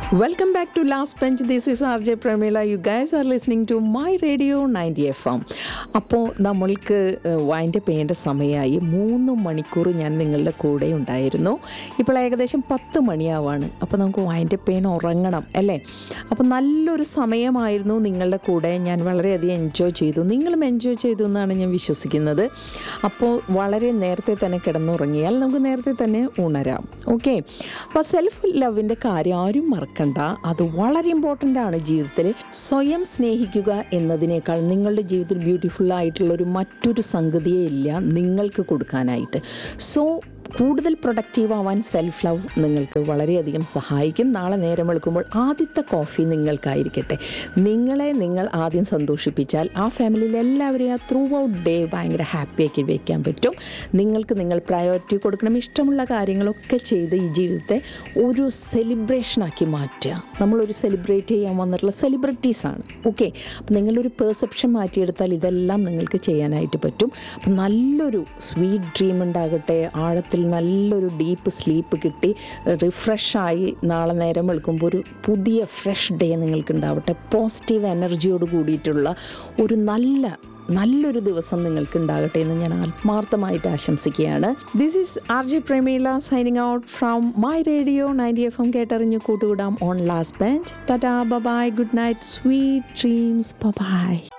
Welcome back to Last Bench. This is RJ Pramila. You guys are listening to my radio 90 FM. അപ്പോൾ നമ്മൾക്ക് wind ചെയ്യേണ്ട സമയമായി മൂന്ന് മണിക്കൂർ ഞാൻ നിങ്ങളുടെ കൂടെ ഉണ്ടായിരുന്നു ഇപ്പോൾ ഏകദേശം പത്ത് മണിയാവാണ് അപ്പോൾ നമുക്ക് വൈൻഡ് ചെയ്യണം ഉറങ്ങണം അല്ലേ അപ്പോൾ നല്ലൊരു സമയമായിരുന്നു നിങ്ങളുടെ കൂടെ ഞാൻ വളരെയധികം എൻജോയ് ചെയ്തു നിങ്ങളും എൻജോയ് ചെയ്തു എന്നാണ് ഞാൻ വിശ്വസിക്കുന്നത് അപ്പോൾ വളരെ നേരത്തെ തന്നെ കിടന്നുറങ്ങിയാൽ നമുക്ക് നേരത്തെ തന്നെ ഉണരാം ഓക്കെ അപ്പോൾ സെൽഫ് ലവിൻ്റെ കാര്യം ആരും മറക്കണ്ട അത് വളരെ ഇമ്പോർട്ടൻ്റ് ആണ് ജീവിതത്തിൽ സ്വയം സ്നേഹിക്കുക എന്നതിനേക്കാൾ നിങ്ങളുടെ ജീവിതത്തിൽ ബ്യൂട്ടിഫുൾ ആയിട്ടുള്ള ഒരു മറ്റൊരു സംഗതിയേ ഇല്ല നിങ്ങൾക്ക് കൊടുക്കാനായിട്ട് സോ കൂടുതൽ പ്രൊഡക്റ്റീവ് ആവാൻ സെൽഫ് ലവ് നിങ്ങൾക്ക് വളരെയധികം സഹായിക്കും നാളെ നേരം വെളുക്കുമ്പോൾ ആദ്യത്തെ കോഫി നിങ്ങൾക്കായിരിക്കട്ടെ നിങ്ങളെ നിങ്ങൾ ആദ്യം സന്തോഷിപ്പിച്ചാൽ ആ ഫാമിലിയിൽ എല്ലാവരെയും ആ ത്രൂ ഔട്ട് ഡേ ഭയങ്കര ഹാപ്പിയാക്കി വയ്ക്കാൻ പറ്റും നിങ്ങൾക്ക് നിങ്ങൾ പ്രയോറിറ്റി കൊടുക്കണം ഇഷ്ടമുള്ള കാര്യങ്ങളൊക്കെ ചെയ്ത് ഈ ജീവിതത്തെ ഒരു സെലിബ്രേഷനാക്കി മാറ്റുക നമ്മളൊരു സെലിബ്രേറ്റ് ചെയ്യാൻ വന്നിട്ടുള്ള സെലിബ്രിറ്റീസാണ് ഓക്കെ അപ്പം നിങ്ങളൊരു പെർസെപ്ഷൻ മാറ്റിയെടുത്താൽ ഇതെല്ലാം നിങ്ങൾക്ക് ചെയ്യാനായിട്ട് പറ്റും അപ്പം നല്ലൊരു സ്വീറ്റ് ഡ്രീം ഉണ്ടാകട്ടെ ആഴത്തിൽ നല്ലൊരു ഡീപ്പ് സ്ലീപ്പ് കിട്ടി റിഫ്രഷായി നാളെ നേരം വെളുക്കുമ്പോൾ ഒരു പുതിയ ഫ്രഷ് ഡേ നിങ്ങൾക്ക് ഉണ്ടാവട്ടെ പോസിറ്റീവ് എനർജിയോട് കൂടിയിട്ടുള്ള ഒരു നല്ല നല്ലൊരു ദിവസം നിങ്ങൾക്ക് ഉണ്ടാകട്ടെ എന്ന് ഞാൻ ആത്മാർത്ഥമായിട്ട് ആശംസിക്കുകയാണ് this is R G Prameela signing out from my radio ninety F M കേട്ടറിഞ്ഞു കൂട്ടുകൂടാം on last bench tata bye bye good night sweet dreams bye-bye